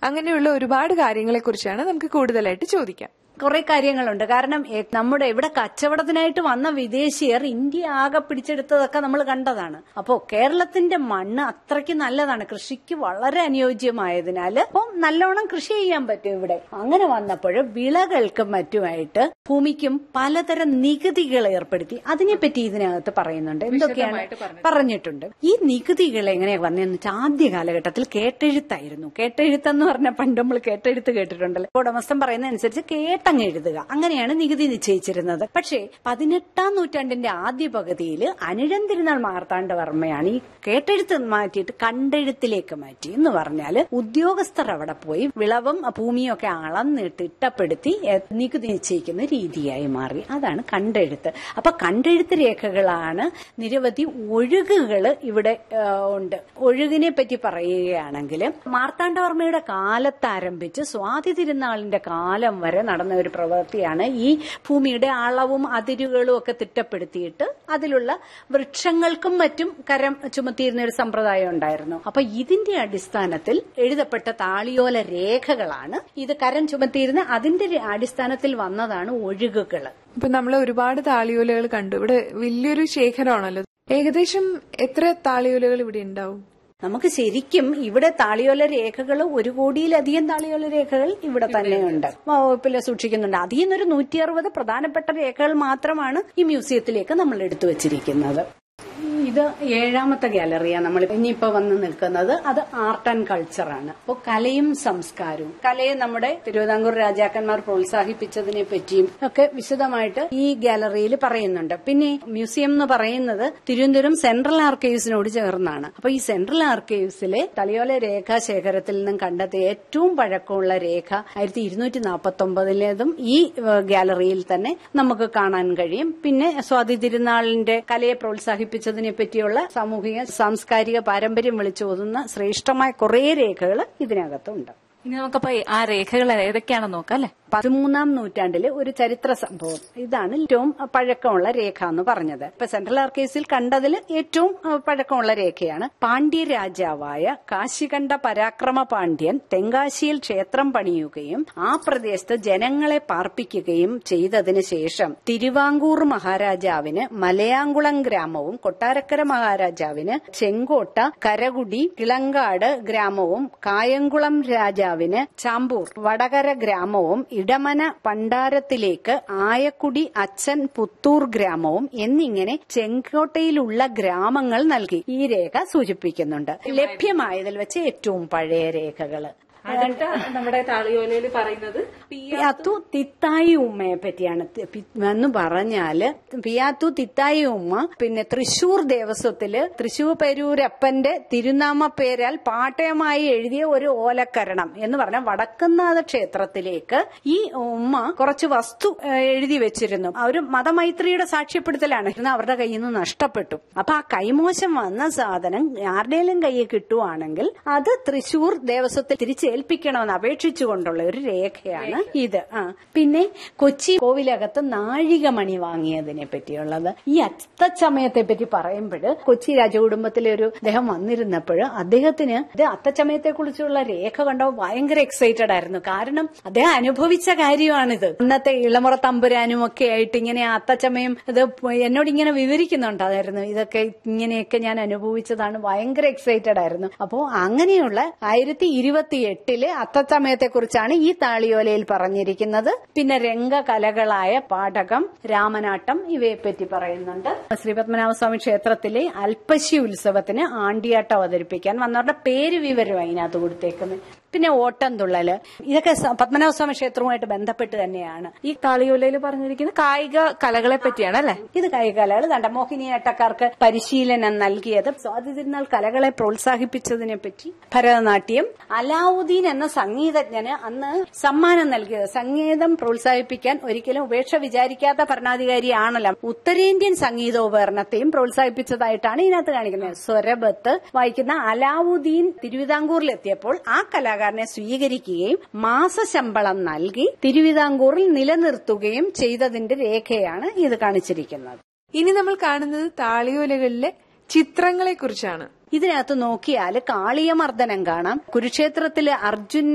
അങ്ങനെയുള്ള ഒരുപാട് കാര്യങ്ങളെ കുറിച്ചാണ് നമുക്ക് കൂടുതലായിട്ട് ചോദിക്കാം കുറെ കാര്യങ്ങളുണ്ട് കാരണം എ- നമ്മുടെ ഇവിടെ കച്ചവടത്തിനായിട്ട് വന്ന വിദേശീയർ ഇന്ത്യ ആകെ പിടിച്ചെടുത്തതൊക്കെ നമ്മൾ കണ്ടതാണ് അപ്പോ കേരളത്തിന്റെ മണ്ണ് അത്രയ്ക്ക് നല്ലതാണ് കൃഷിക്ക് വളരെ അനുയോജ്യമായതിനാൽ അപ്പം നല്ലോണം കൃഷി ചെയ്യാൻ പറ്റും ഇവിടെ അങ്ങനെ വന്നപ്പോൾ വിളകൾക്കും മറ്റുമായിട്ട് ഭൂമിക്കും പലതരം നികുതികൾ ഏർപ്പെടുത്തി അതിനെപ്പറ്റി ഇതിനകത്ത് പറയുന്നുണ്ട് എന്തൊക്കെയാണ് പറഞ്ഞിട്ടുണ്ട് ഈ നികുതികൾ എങ്ങനെയാ വന്നതെന്ന് വെച്ചാൽ ആദ്യ കാലഘട്ടത്തിൽ കേട്ടെഴുത്തായിരുന്നു കേട്ടെഴുത്തെന്ന് പറഞ്ഞ പണ്ട് നമ്മൾ കേട്ടെഴുത്ത് കേട്ടിട്ടുണ്ടല്ലോ ഉടമസ്ഥൻ പറയുന്ന അനുസരിച്ച് കേട്ടങ്ങ് എഴുതുക അങ്ങനെയാണ് നികുതി നിശ്ചയിച്ചിരുന്നത് പക്ഷേ പതിനെട്ടാം നൂറ്റാണ്ടിന്റെ ആദ്യ പകുതിയിൽ അനിഴം തിരുനാൾ മാർത്താണ്ഡവർമ്മയാണ് ഈ കേട്ടെഴുത്ത് മാറ്റിയിട്ട് കണ്ടെഴുത്തിലേക്ക് മാറ്റി എന്ന് പറഞ്ഞാല് ഉദ്യോഗസ്ഥർ അവിടെ പോയി വിളവും ഭൂമിയും ഒക്കെ അളന്നിട്ട് ഇട്ടപ്പെടുത്തി എ- നികുതി നിശ്ചയിക്കുന്ന രീതിയായി മാറി അതാണ് കണ്ടെഴുത്ത് അപ്പൊ കണ്ടെഴുത്ത് രേഖകളാണ് നിരവധി ഒഴുകുകൾ ഇവിടെ ആ, ഉണ്ട് ഒഴുകിനെ പറ്റി പറയുകയാണെങ്കിൽ മാർത്താണ്ഡവർമ്മയുടെ കാലത്ത് ആരംഭിച്ച് സ്വാതി തിരുനാളിന്റെ കാലം വരെ നടന്ന ഒരു പ്രവൃത്തിയാണ് ഈ ഭൂമിയുടെ അളവും അതിരുകളും ഒക്കെ തിട്ടപ്പെടുത്തിയിട്ട് അതിലുള്ള വൃക്ഷങ്ങൾക്കും മറ്റും കരം ചുമത്തിയിരുന്ന ഒരു സമ്പ്രദായം ഉണ്ടായിരുന്നു അപ്പൊ ഇതിന്റെ അടിസ്ഥാനത്തിൽ എഴുതപ്പെട്ട താളിയോല രേഖകളാണ് ഇത് കരം ചുമത്തിയിരുന്ന അതിന്റെ ര- അടിസ്ഥാനത്തിൽ വന്നതാണ് ഒഴുകുകൾ ഇപ്പൊ നമ്മൾ ഒരുപാട് താളിയോലകൾ കണ്ടു ഇവിടെ വലിയൊരു ശേഖരമാണല്ലോ ഏകദേശം എത്ര താളിയോലകൾ ഇവിടെ ഉണ്ടാവും നമുക്ക് ശരിക്കും ഇവിടെ താളിയോല രേഖകൾ ഒരു കോടിയിലധികം താളിയോല രേഖകൾ ഇവിടെ തന്നെയുണ്ട് വകുപ്പില് സൂക്ഷിക്കുന്നുണ്ട് അതിൽ നിന്നൊരു നൂറ്റി അറുപത് പ്രധാനപ്പെട്ട രേഖകൾ മാത്രമാണ് ഈ മ്യൂസിയത്തിലേക്ക് നമ്മൾ എടുത്തു വച്ചിരിക്കുന്നത് ഇത് ഏഴാമത്തെ ഗാലറിയാണ് നമ്മൾ ഇനിയിപ്പോ വന്ന് നിൽക്കുന്നത് അത് ആർട്ട് ആൻഡ് കൾച്ചറാണ് അപ്പോൾ കലയും സംസ്കാരവും കലയെ നമ്മുടെ തിരുവിതാംകൂർ രാജാക്കന്മാർ പ്രോത്സാഹിപ്പിച്ചതിനെ പറ്റിയും ഒക്കെ വിശദമായിട്ട് ഈ ഗാലറിയിൽ പറയുന്നുണ്ട് പിന്നെ മ്യൂസിയം എന്ന് പറയുന്നത് തിരുവനന്തപുരം സെൻട്രൽ ആർക്കൈവ്സിനോട് ചേർന്നാണ് അപ്പൊ ഈ സെൻട്രൽ ആർക്കൈവ്സിലെ തളിയോല രേഖാ ശേഖരത്തിൽ നിന്നും കണ്ടെത്തിയ ഏറ്റവും പഴക്കമുള്ള രേഖ ആയിരത്തി ഇരുന്നൂറ്റി നാൽപ്പത്തി ഒമ്പതിലേതും ഈ ഏഹ്, ഗാലറിയിൽ തന്നെ നമുക്ക് കാണാൻ കഴിയും പിന്നെ സ്വാതി തിരുനാളിന്റെ കലയെ പ്രോത്സാഹിപ്പിച്ചതിനെ പറ്റിയുള്ള സാമൂഹിക സാംസ്കാരിക പാരമ്പര്യം വിളിച്ചോതുന്ന ശ്രേഷ്ഠമായ കുറേ രേഖകൾ ഇതിനകത്തുണ്ട് ഇനി നമുക്കപ്പോ ആ രേഖകൾ ഏതൊക്കെയാണെന്ന് നോക്കാം അല്ലെ പതിമൂന്നാം നൂറ്റാണ്ടിലെ ഒരു ചരിത്ര സംഭവം ഇതാണ് ഏറ്റവും പഴക്കമുള്ള രേഖ എന്ന് പറഞ്ഞത് ഇപ്പൊ സെൻട്രൽ ആർക്കൈവ്സിൽ കണ്ടതിൽ ഏറ്റവും അഹ്, പഴക്കമുള്ള രേഖയാണ് പാണ്ഡ്യ രാജാവായ കാശികണ്ഠ പരാക്രമ പാണ്ഡ്യൻ തെങ്കാശിയിൽ ക്ഷേത്രം പണിയുകയും ആ പ്രദേശത്ത് ജനങ്ങളെ പാർപ്പിക്കുകയും ചെയ്തതിനു ശേഷം തിരുവാങ്കൂർ മഹാരാജാവിന് മലയാങ്കുളം ഗ്രാമവും കൊട്ടാരക്കര മഹാരാജാവിന് ചെങ്കോട്ട കരകുടി കിളങ്കാട് ഗ്രാമവും കായംകുളം രാജാവിന് ചാമ്പൂർ വടകര ഗ്രാമവും ഇടമന പണ്ടാരത്തിലേക്ക് ആയക്കുടി അച്ഛൻ പുത്തൂർ ഗ്രാമവും എന്നിങ്ങനെ ചെങ്കോട്ടയിലുള്ള ഗ്രാമങ്ങൾ നൽകി ഈ രേഖ സൂചിപ്പിക്കുന്നുണ്ട് ലഭ്യമായതിൽ വെച്ച് ഏറ്റവും പഴയ രേഖകള് അടുത്ത നമ്മുടെ താളിയോലയിൽ പറയുന്നത് പിയാത്തു തിത്തായി ഉമ്മയെ പറ്റിയാണ് തി- പി- എന്ന് പറഞ്ഞാല് പിയാത്തു തിത്തായി ഉമ്മ പിന്നെ തൃശൂർ ദേവസ്വത്തില് തൃശൂർ പെരൂരപ്പന്റെ തിരുനാമ പേരാൽ പാട്ടയമായി എഴുതിയ ഒരു ഓലക്കരണം എന്ന് പറഞ്ഞ വടക്കുന്നാഥ ക്ഷേത്രത്തിലേക്ക് ഈ ഉമ്മ കുറച്ച് വസ്തു ഏഹ്, എഴുതി വെച്ചിരുന്നു ആ ഒരു മതമൈത്രിയുടെ സാക്ഷ്യപ്പെടുത്തലാണ് ഇന്ന് അവരുടെ കയ്യിൽ നിന്ന് നഷ്ടപ്പെട്ടു അപ്പൊ ആ കൈമോശം വന്ന സാധനം ആരുടെയും കയ്യിൽ കിട്ടുവാണെങ്കിൽ അത് തൃശൂർ ദേവസ്വത്തിൽ തിരിച്ചേൽപ്പിക്കണമെന്ന് അപേക്ഷിച്ചുകൊണ്ടുള്ള ഒരു രേഖയാണ് ഇത് ആ പിന്നെ കൊച്ചി കോവിലകത്ത് നാഴികമണി വാങ്ങിയതിനെ പറ്റിയുള്ളത് ഈ അത്തച്ചമയത്തെ പറ്റി പറയുമ്പോൾ കൊച്ചി രാജകുടുംബത്തിലെ ഒരു അദ്ദേഹം വന്നിരുന്നപ്പോൾ അദ്ദേഹത്തിന് ഇത് അത്തച്ചമയത്തെ കുറിച്ചുള്ള രേഖ കണ്ടപ്പോൾ ഭയങ്കര എക്സൈറ്റഡ് ആയിരുന്നു കാരണം അദ്ദേഹം അനുഭവിച്ച കാര്യമാണിത് ഇന്നത്തെ ഇളമുറ തമ്പുരാനും ഒക്കെ ആയിട്ട് ഇങ്ങനെ അത്തച്ചമയം ഇത് എന്നോട് ഇങ്ങനെ വിവരിക്കുന്നുണ്ടായിരുന്നു ഇതൊക്കെ ഇങ്ങനെയൊക്കെ ഞാൻ അനുഭവിച്ചതാണ് ഭയങ്കര എക്സൈറ്റഡ് ആയിരുന്നു അപ്പോ അങ്ങനെയുള്ള ആയിരത്തി ഇരുപത്തി എട്ടില് അത്തച്ചമയത്തെ കുറിച്ചാണ് ഈ താളിയോലയിൽ പറഞ്ഞിരിക്കുന്നത് പിന്നെ രംഗകലകളായ പാഠകം രാമനാട്ടം ഇവയെപ്പറ്റി പറയുന്നുണ്ട് ശ്രീപത്മനാഭസ്വാമി ക്ഷേത്രത്തിലെ അൽപ്പശി ഉത്സവത്തിന് ആണ്ടിയാട്ടം അവതരിപ്പിക്കാൻ വന്നവരുടെ പേര് വിവരം അതിനകത്ത് കൊടുത്തേക്കുന്നത് പിന്നെ ഓട്ടം തുള്ളല് ഇതൊക്കെ സ- പത്മനാഭസ്വാമി ക്ഷേത്രവുമായിട്ട് ബന്ധപ്പെട്ട് തന്നെയാണ് ഈ താളിയോലയിൽ പറഞ്ഞിരിക്കുന്ന കായിക കലകളെ പറ്റിയാണ് അല്ലെ ഇത് കൈകലകൾ കണ്ട മോഹിനിയാട്ടക്കാർക്ക് പരിശീലനം നൽകിയത് സ്വാതി തിരുനാൾ കലകളെ പ്രോത്സാഹിപ്പിച്ചതിനെ പറ്റി ഭരതനാട്യം അലാവുദ്ദീൻ എന്ന സംഗീതജ്ഞന് അന്ന് സമ്മാനം നൽകിയത് സംഗീതം പ്രോത്സാഹിപ്പിക്കാൻ ഒരിക്കലും ഉപേക്ഷ വിചാരിക്കാത്ത ഭരണാധികാരിയാണല്ലോ ഉത്തരേന്ത്യൻ സംഗീതോപകരണത്തെയും പ്രോത്സാഹിപ്പിച്ചതായിട്ടാണ് ഇതിനകത്ത് കാണിക്കുന്നത് സ്വരബത്ത് വായിക്കുന്ന അലാവുദ്ദീൻ തിരുവിതാംകൂറിലെത്തിയപ്പോൾ ആ കലാകാരനെ സ്വീകരിക്കുകയും മാസശമ്പളം നൽകി തിരുവിതാംകൂറിൽ നിലനിർത്തുകയും ചെയ്തതിന്റെ രേഖയാണ് ഇത് കാണിച്ചിരിക്കുന്നത് ഇനി നമ്മൾ കാണുന്നത് താളിയോലകളിലെ ചിത്രങ്ങളെ കുറിച്ചാണ് ഇതിനകത്ത് നോക്കിയാൽ കാളിയമർദ്ദനം കാണാം കുരുക്ഷേത്രത്തിലെ അർജുൻ